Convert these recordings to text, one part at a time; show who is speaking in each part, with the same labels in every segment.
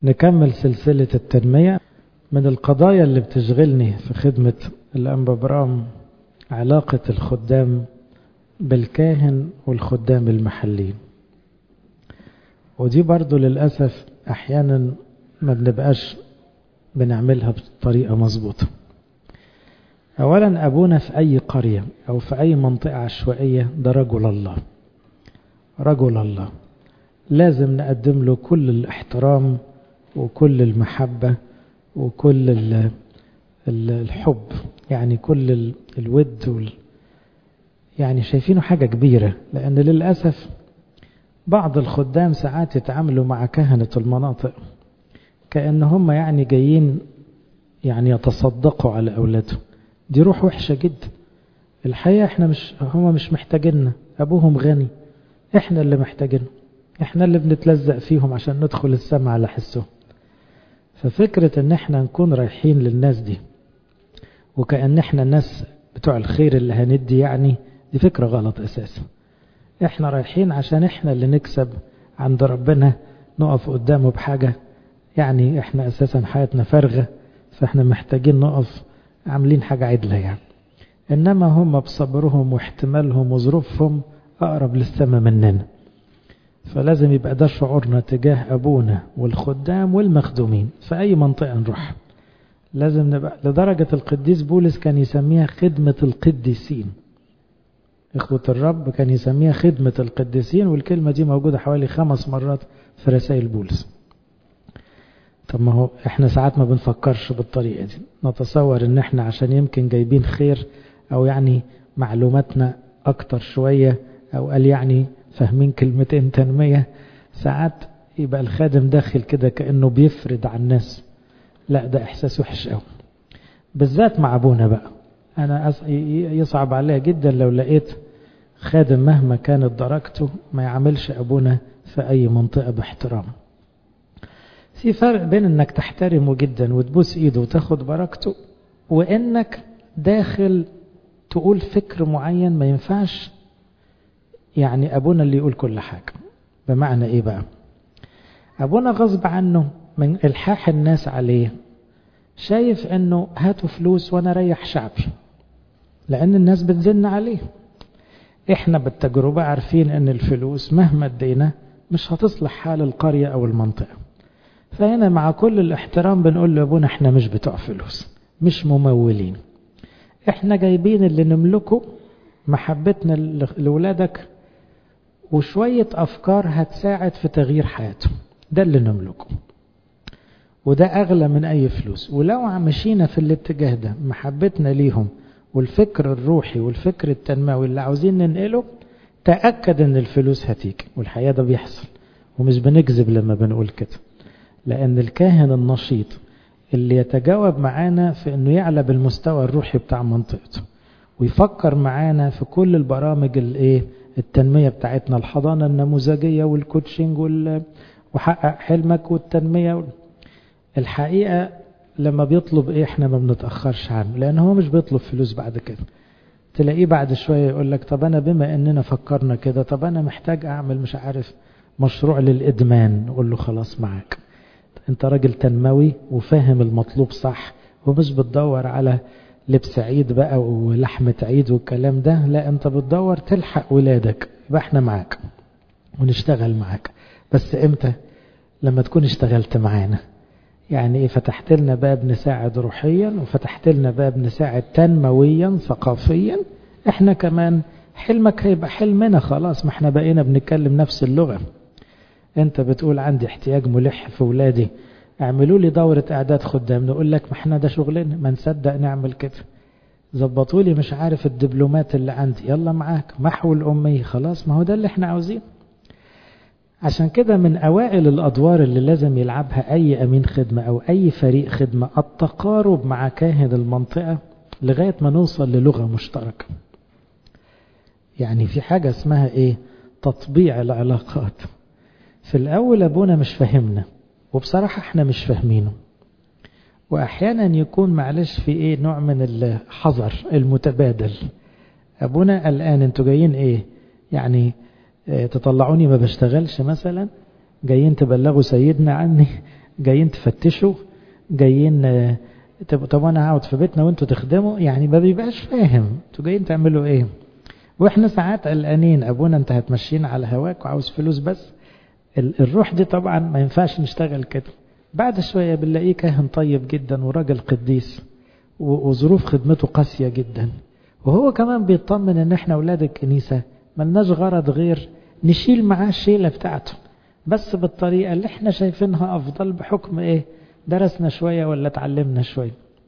Speaker 1: نكمل سلسلة التنمية من القضايا اللي بتشغلني في خدمة الأنبا برام علاقة الخدام بالكاهن والخدام المحليين ودي برضو للأسف أحيانا ما بنبقاش بنعملها بطريقة مظبوطة أولا أبونا في أي قرية أو في أي منطقة عشوائية ده رجل الله رجل الله لازم نقدم له كل الاحترام وكل المحبة وكل الحب يعني كل الود وال يعني شايفينه حاجة كبيرة لأن للأسف بعض الخدام ساعات يتعاملوا مع كهنة المناطق كأن هم يعني جايين يعني يتصدقوا على أولادهم دي روح وحشة جدا الحقيقة احنا مش هم مش محتاجيننا أبوهم غني احنا اللي محتاجينه احنا اللي بنتلزق فيهم عشان ندخل السماء على حسهم ففكرة ان احنا نكون رايحين للناس دي وكأن احنا الناس بتوع الخير اللي هندي يعني دي فكرة غلط اساسا احنا رايحين عشان احنا اللي نكسب عند ربنا نقف قدامه بحاجة يعني احنا اساسا حياتنا فارغة فاحنا محتاجين نقف عاملين حاجة عدلة يعني انما هم بصبرهم واحتمالهم وظروفهم اقرب للسماء مننا فلازم يبقى ده شعورنا تجاه أبونا والخدام والمخدومين في أي منطقة نروح لازم نبقى لدرجة القديس بولس كان يسميها خدمة القديسين إخوة الرب كان يسميها خدمة القديسين والكلمة دي موجودة حوالي خمس مرات في رسائل بولس طب ما هو احنا ساعات ما بنفكرش بالطريقة دي نتصور ان احنا عشان يمكن جايبين خير او يعني معلوماتنا اكتر شوية او قال يعني فاهمين كلمتين تنمية ساعات يبقى الخادم داخل كده كأنه بيفرد على الناس لا ده إحساس وحش قوي بالذات مع أبونا بقى أنا يصعب عليا جدا لو لقيت خادم مهما كانت درجته ما يعملش أبونا في أي منطقة باحترام في فرق بين انك تحترمه جدا وتبوس ايده وتاخد بركته وانك داخل تقول فكر معين ما ينفعش يعني أبونا اللي يقول كل حاجة بمعنى إيه بقى أبونا غصب عنه من إلحاح الناس عليه شايف أنه هاتوا فلوس وأنا ريح شعبي لأن الناس بتزن عليه إحنا بالتجربة عارفين أن الفلوس مهما ادينا مش هتصلح حال القرية أو المنطقة فهنا مع كل الاحترام بنقول لأبونا إحنا مش بتوع فلوس مش ممولين إحنا جايبين اللي نملكه محبتنا لأولادك وشوية أفكار هتساعد في تغيير حياتهم ده اللي نملكه وده أغلى من أي فلوس ولو مشينا في الاتجاه ده محبتنا ليهم والفكر الروحي والفكر التنموي اللي عاوزين ننقله تأكد ان الفلوس هتيجي والحقيقة ده بيحصل ومش بنكذب لما بنقول كده لأن الكاهن النشيط اللي يتجاوب معانا في انه يعلى بالمستوى الروحي بتاع منطقته ويفكر معانا في كل البرامج الايه التنمية بتاعتنا الحضانة النموذجية والكوتشنج وال... وحقق حلمك والتنمية الحقيقة لما بيطلب ايه احنا ما بنتأخرش عنه لان هو مش بيطلب فلوس بعد كده تلاقيه بعد شوية يقول لك طب انا بما اننا فكرنا كده طب انا محتاج اعمل مش عارف مشروع للادمان نقول له خلاص معاك انت راجل تنموي وفاهم المطلوب صح ومش بتدور على لبس عيد بقى ولحمة عيد والكلام ده لا انت بتدور تلحق ولادك يبقى احنا معاك ونشتغل معاك بس امتى لما تكون اشتغلت معانا يعني ايه فتحت لنا باب نساعد روحيا وفتحت لنا باب نساعد تنمويا ثقافيا احنا كمان حلمك هيبقى حلمنا خلاص ما احنا بقينا بنتكلم نفس اللغة انت بتقول عندي احتياج ملح في ولادي اعملوا لي دورة اعداد خدام نقول لك ما احنا ده شغلنا ما نصدق نعمل كده ظبطوا لي مش عارف الدبلومات اللي عندي يلا معاك محو الأمية خلاص ما هو ده اللي احنا عاوزينه عشان كده من أوائل الأدوار اللي لازم يلعبها أي أمين خدمة أو أي فريق خدمة التقارب مع كاهن المنطقة لغاية ما نوصل للغة مشتركة يعني في حاجة اسمها إيه تطبيع العلاقات في الأول أبونا مش فاهمنا وبصراحة احنا مش فاهمينه وأحيانا يكون معلش في إيه نوع من الحذر المتبادل أبونا الآن أنتوا جايين إيه يعني اه تطلعوني ما بشتغلش مثلا جايين تبلغوا سيدنا عني جايين تفتشوا جايين طب انا هقعد في بيتنا وانتوا تخدموا يعني ما بيبقاش فاهم انتوا جايين تعملوا ايه واحنا ساعات قلقانين ابونا انت هتمشينا على هواك وعاوز فلوس بس الروح دي طبعا ما ينفعش نشتغل كده بعد شوية بنلاقيه كاهن طيب جدا وراجل قديس وظروف خدمته قاسية جدا وهو كمان بيطمن ان احنا اولاد الكنيسة ملناش غرض غير نشيل معاه الشيلة بتاعته بس بالطريقة اللي احنا شايفينها افضل بحكم ايه درسنا شوية ولا اتعلمنا شوية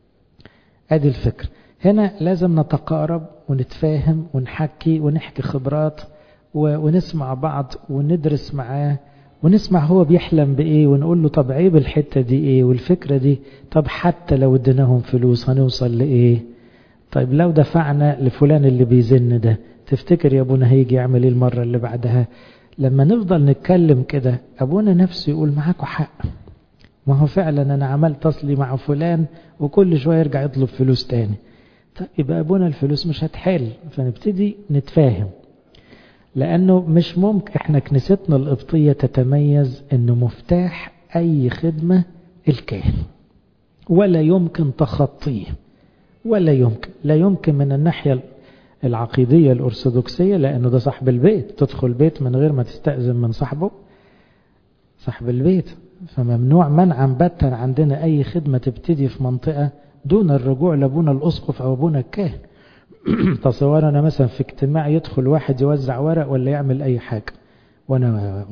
Speaker 1: ادي الفكر هنا لازم نتقارب ونتفاهم ونحكي ونحكي خبرات ونسمع بعض وندرس معاه ونسمع هو بيحلم بإيه ونقول له طب عيب الحتة دي إيه والفكرة دي طب حتى لو اديناهم فلوس هنوصل لإيه طيب لو دفعنا لفلان اللي بيزن ده تفتكر يا ابونا هيجي يعمل ايه المرة اللي بعدها لما نفضل نتكلم كده ابونا نفسه يقول معاكوا حق ما هو فعلا انا عملت اصلي مع فلان وكل شوية يرجع يطلب فلوس تاني طيب يبقى ابونا الفلوس مش هتحل فنبتدي نتفاهم لأنه مش ممكن احنا كنيستنا القبطية تتميز أنه مفتاح أي خدمة الكاهن ولا يمكن تخطيه ولا يمكن لا يمكن من الناحية العقيدية الأرثوذكسية لأنه ده صاحب البيت تدخل بيت من غير ما تستأذن من صاحبه صاحب البيت فممنوع منعا باتا عندنا أي خدمة تبتدي في منطقة دون الرجوع لابونا الأسقف أو أبونا الكاهن تصور أنا مثلا في اجتماع يدخل واحد يوزع ورق ولا يعمل أي حاجة وأنا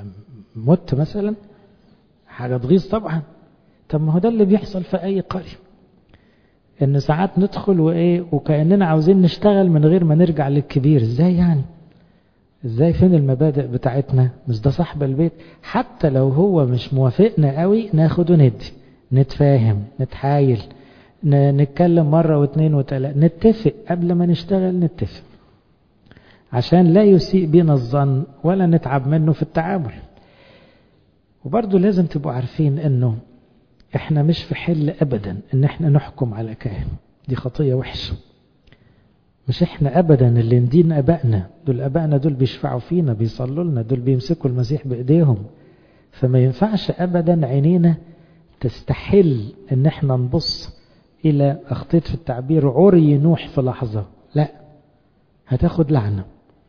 Speaker 1: مت مثلا حاجة تغيظ طبعا طب ما هو ده اللي بيحصل في أي قرية إن ساعات ندخل وإيه وكأننا عاوزين نشتغل من غير ما نرجع للكبير إزاي يعني إزاي فين المبادئ بتاعتنا مش ده صاحب البيت حتى لو هو مش موافقنا قوي ناخد وندي نتفاهم نتحايل نتكلم مرة واثنين وثلاثة نتفق قبل ما نشتغل نتفق عشان لا يسيء بنا الظن ولا نتعب منه في التعامل وبرضه لازم تبقوا عارفين انه احنا مش في حل ابدا ان احنا نحكم على كاهن دي خطية وحشة مش احنا ابدا اللي ندين ابائنا دول ابائنا دول بيشفعوا فينا بيصلوا لنا دول بيمسكوا المسيح بايديهم فما ينفعش ابدا عينينا تستحل ان احنا نبص الى اخطيت في التعبير عري نوح في لحظة لا هتاخد لعنة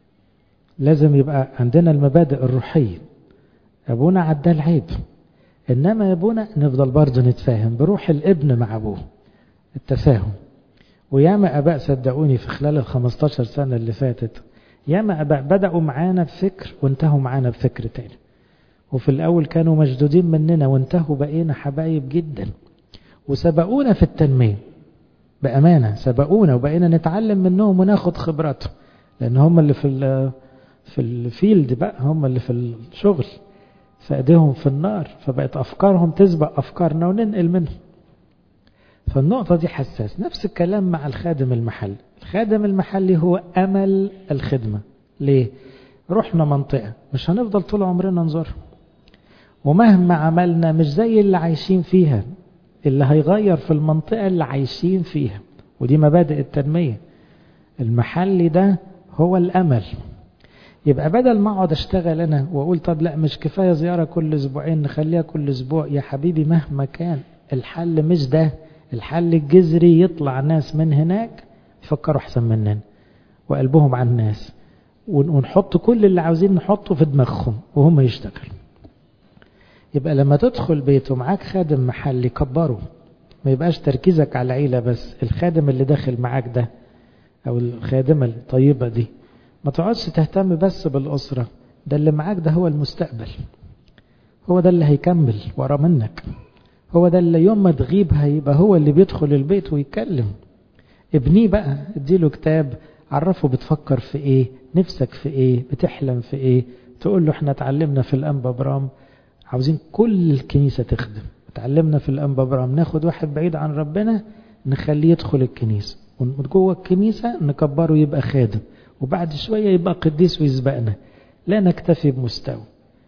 Speaker 1: لازم يبقى عندنا المبادئ الروحية ابونا عدى العيب انما يا ابونا نفضل برضه نتفاهم بروح الابن مع ابوه التفاهم وياما اباء صدقوني في خلال ال 15 سنة اللي فاتت ياما اباء بدأوا معانا بفكر وانتهوا معانا بفكر تاني وفي الاول كانوا مشدودين مننا وانتهوا بقينا حبايب جدا وسبقونا في التنمية بأمانة سبقونا وبقينا نتعلم منهم وناخد خبراتهم لأن هم اللي في في الفيلد بقى هم اللي في الشغل فأيديهم في النار فبقت أفكارهم تسبق أفكارنا وننقل منهم فالنقطة دي حساس نفس الكلام مع الخادم المحلي الخادم المحلي هو أمل الخدمة ليه؟ رحنا منطقة مش هنفضل طول عمرنا نزورها ومهما عملنا مش زي اللي عايشين فيها اللي هيغير في المنطقة اللي عايشين فيها ودي مبادئ التنمية المحلي ده هو الأمل يبقى بدل ما اقعد اشتغل انا واقول طب لا مش كفايه زياره كل اسبوعين نخليها كل اسبوع يا حبيبي مهما كان الحل مش ده الحل الجذري يطلع ناس من هناك يفكروا احسن مننا وقلبهم على الناس ونحط كل اللي عاوزين نحطه في دماغهم وهم يشتغلوا يبقى لما تدخل بيت ومعاك خادم محلي كبره ما يبقاش تركيزك على العيلة بس الخادم اللي داخل معاك ده او الخادمة الطيبة دي ما تقعدش تهتم بس بالأسرة ده اللي معاك ده هو المستقبل هو ده اللي هيكمل ورا منك هو ده اللي يوم ما تغيب هيبقى هو اللي بيدخل البيت ويتكلم ابنيه بقى اديله كتاب عرفه بتفكر في ايه نفسك في ايه بتحلم في ايه تقول له احنا اتعلمنا في الانبا برام عاوزين كل الكنيسة تخدم اتعلمنا في الانبا برام ناخد واحد بعيد عن ربنا نخليه يدخل الكنيسة وجوه الكنيسة نكبره يبقى خادم وبعد شوية يبقى قديس ويسبقنا لا نكتفي بمستوى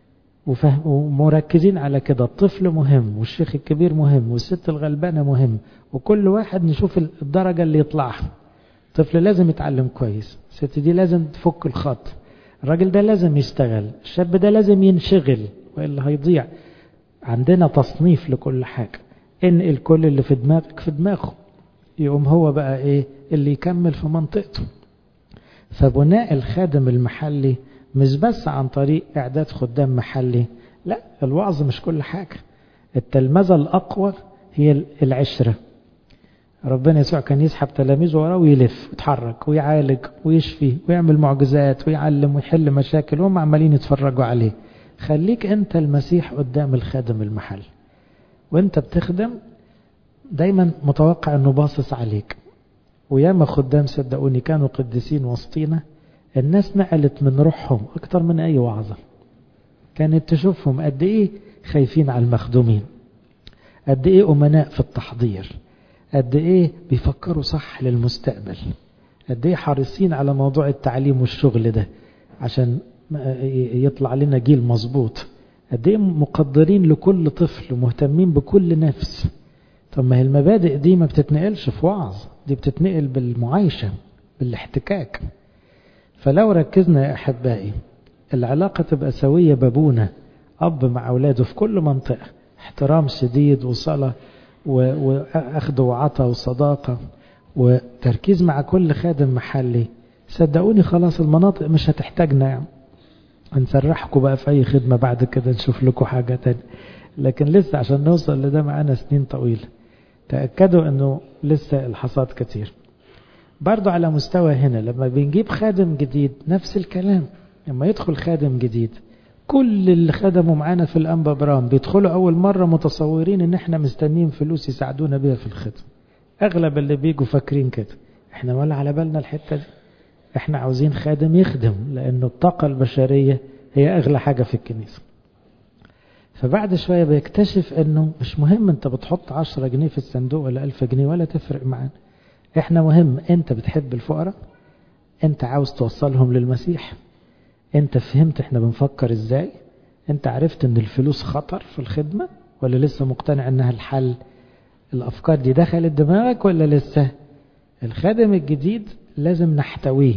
Speaker 1: ومركزين على كده الطفل مهم والشيخ الكبير مهم والست الغلبانة مهم وكل واحد نشوف الدرجة اللي يطلعها الطفل لازم يتعلم كويس الست دي لازم تفك الخط الراجل ده لازم يشتغل الشاب ده لازم ينشغل وإلا هيضيع عندنا تصنيف لكل حاجة انقل كل اللي في دماغك في دماغه يقوم هو بقى ايه اللي يكمل في منطقته فبناء الخادم المحلي مش بس عن طريق اعداد خدام محلي لا الوعظ مش كل حاجة التلمذة الأقوى هي العشرة ربنا يسوع كان يسحب تلاميذه وراه ويلف ويتحرك ويعالج ويشفي ويعمل معجزات ويعلم ويحل مشاكل وهم عمالين يتفرجوا عليه خليك انت المسيح قدام الخادم المحل وانت بتخدم دايما متوقع انه باصص عليك وياما خدام صدقوني كانوا قديسين وسطينا الناس نقلت من روحهم اكتر من اي وعظة كانت تشوفهم قد ايه خايفين على المخدومين قد ايه امناء في التحضير قد ايه بيفكروا صح للمستقبل قد ايه حريصين على موضوع التعليم والشغل ده عشان يطلع لنا جيل مظبوط قد ايه مقدرين لكل طفل ومهتمين بكل نفس طب ما هي المبادئ دي ما بتتنقلش في وعظ دي بتتنقل بالمعايشة بالاحتكاك فلو ركزنا يا أحبائي العلاقة تبقى سوية بابونا أب مع أولاده في كل منطقة احترام شديد وصلاة وأخذ وعطى وصداقة وتركيز مع كل خادم محلي صدقوني خلاص المناطق مش هتحتاجنا يعني هنسرحكم بقى في أي خدمة بعد كده نشوف لكم حاجة تانية لكن لسه عشان نوصل لده معانا سنين طويلة تأكدوا أنه لسه الحصاد كتير برضو على مستوى هنا لما بنجيب خادم جديد نفس الكلام لما يدخل خادم جديد كل اللي خدموا معانا في الأنبا برام بيدخلوا أول مرة متصورين إن إحنا مستنين فلوس يساعدونا بيها في الخدمة أغلب اللي بيجوا فاكرين كده إحنا ولا على بالنا الحتة دي إحنا عاوزين خادم يخدم لأنه الطاقة البشرية هي أغلى حاجة في الكنيسة فبعد شوية بيكتشف انه مش مهم انت بتحط عشرة جنيه في الصندوق ولا ألف جنيه ولا تفرق معانا احنا مهم انت بتحب الفقراء انت عاوز توصلهم للمسيح انت فهمت احنا بنفكر ازاي انت عرفت ان الفلوس خطر في الخدمة ولا لسه مقتنع انها الحل الافكار دي دخلت دماغك ولا لسه الخادم الجديد لازم نحتويه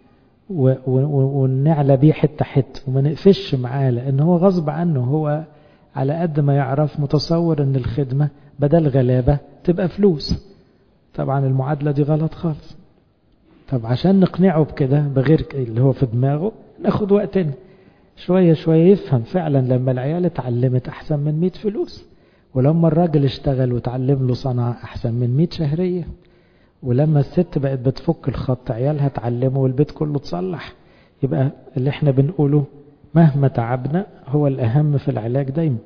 Speaker 1: ونعلى بيه حتة حتة وما نقفش معاه لان هو غصب عنه هو على قد ما يعرف متصور ان الخدمة بدل غلابة تبقى فلوس طبعا المعادلة دي غلط خالص طب عشان نقنعه بكده بغير اللي هو في دماغه ناخد وقتنا شوية شوية يفهم فعلا لما العيال اتعلمت أحسن من 100 فلوس ولما الراجل اشتغل وتعلم له صنعة أحسن من 100 شهرية ولما الست بقت بتفك الخط عيالها اتعلموا والبيت كله اتصلح يبقى اللي احنا بنقوله مهما تعبنا هو الأهم في العلاج دايما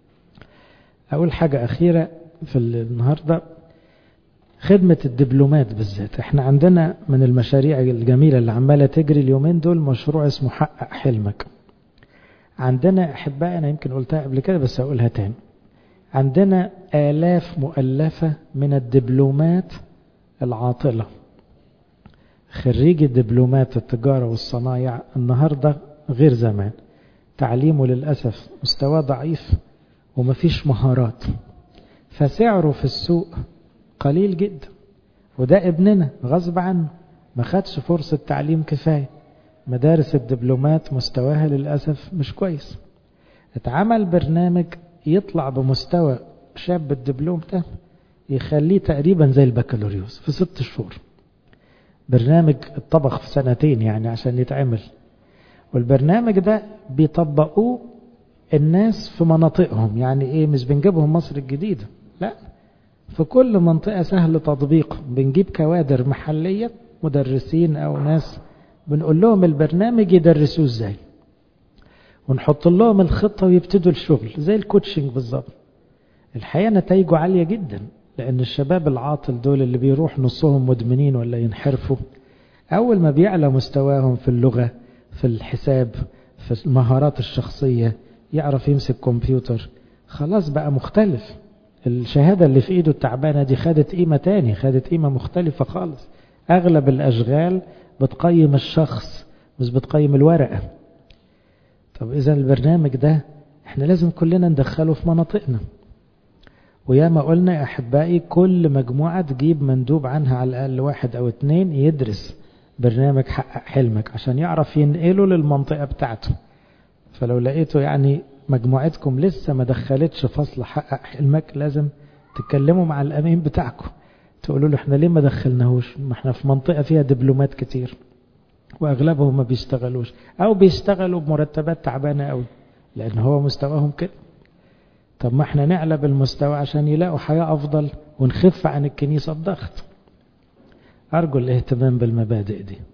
Speaker 1: أول حاجة أخيرة في النهاردة خدمة الدبلومات بالذات احنا عندنا من المشاريع الجميلة اللي عمالة تجري اليومين دول مشروع اسمه حقق حلمك عندنا أحبائي أنا يمكن قلتها قبل كده بس أقولها تاني عندنا آلاف مؤلفة من الدبلومات العاطلة خريجي دبلومات التجارة والصنايع النهاردة غير زمان تعليمه للأسف مستوى ضعيف ومفيش مهارات فسعره في السوق قليل جدا وده ابننا غصب عنه ما خدش فرصة تعليم كفاية مدارس الدبلومات مستواها للأسف مش كويس اتعمل برنامج يطلع بمستوى شاب الدبلوم ده يخليه تقريبا زي البكالوريوس في ست شهور برنامج اتطبخ في سنتين يعني عشان يتعمل والبرنامج ده بيطبقوه الناس في مناطقهم يعني ايه مش بنجيبهم مصر الجديدة لا في كل منطقة سهل تطبيقه بنجيب كوادر محلية مدرسين او ناس بنقول لهم البرنامج يدرسوه ازاي ونحط لهم الخطة ويبتدوا الشغل زي الكوتشنج بالظبط الحقيقة نتائجه عالية جدا لأن الشباب العاطل دول اللي بيروح نصهم مدمنين ولا ينحرفوا أول ما بيعلى مستواهم في اللغة في الحساب في المهارات الشخصية يعرف يمسك كمبيوتر خلاص بقى مختلف الشهادة اللي في ايده التعبانة دي خدت قيمة تاني خدت قيمة مختلفة خالص أغلب الأشغال بتقيم الشخص مش بتقيم الورقة طب إذا البرنامج ده احنا لازم كلنا ندخله في مناطقنا وياما قلنا يا أحبائي كل مجموعة تجيب مندوب عنها على الأقل واحد أو اتنين يدرس برنامج حقق حلمك عشان يعرف ينقله للمنطقة بتاعته فلو لقيته يعني مجموعتكم لسه ما دخلتش فصل حقق حلمك لازم تتكلموا مع الامين بتاعكم تقولوا له احنا ليه ما دخلناهوش ما احنا في منطقة فيها دبلومات كتير واغلبهم ما بيشتغلوش او بيشتغلوا بمرتبات تعبانة قوي لان هو مستواهم كده طب ما احنا نعلى بالمستوى عشان يلاقوا حياة افضل ونخف عن الكنيسة الضغط ارجو الاهتمام بالمبادئ دي